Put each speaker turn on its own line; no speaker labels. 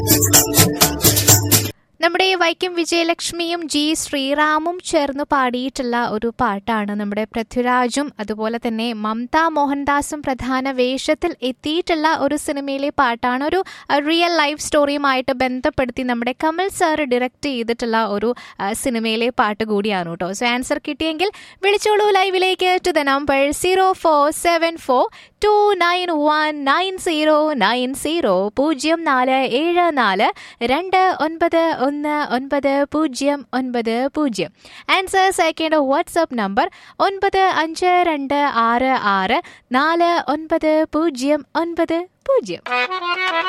നമ്മുടെ വൈക്കം വിജയലക്ഷ്മിയും ജി ശ്രീറാമും ചേർന്ന് പാടിയിട്ടുള്ള ഒരു പാട്ടാണ് നമ്മുടെ പൃഥ്വിരാജും അതുപോലെ തന്നെ മമത മോഹൻദാസും പ്രധാന വേഷത്തിൽ എത്തിയിട്ടുള്ള ഒരു സിനിമയിലെ പാട്ടാണ് ഒരു റിയൽ ലൈഫ് സ്റ്റോറിയുമായിട്ട് ബന്ധപ്പെടുത്തി നമ്മുടെ കമൽ സാർ ഡയറക്റ്റ് ചെയ്തിട്ടുള്ള ഒരു ആ, സിനിമയിലെ പാട്ട് കൂടിയാണ് കേട്ടോ സോ ആൻസർ കിട്ടിയെങ്കിൽ വിളിച്ചോളൂ ലൈവിലേക്ക് to the number zero four seven four two nine one nine zero nine zero പൂജ്യം നാല് ഏഴ് നാല് രണ്ട് ഒൻപത് ഒന്ന് ഒൻപത് പൂജ്യം ഒൻപത് പൂജ്യം ആൻസേഴ്സ് അയക്കേണ്ട വാട്സപ്പ് നമ്പർ ഒൻപത് അഞ്ച് രണ്ട് ആറ് ആറ് നാല് ഒൻപത് പൂജ്യം ഒൻപത് പൂജ്യം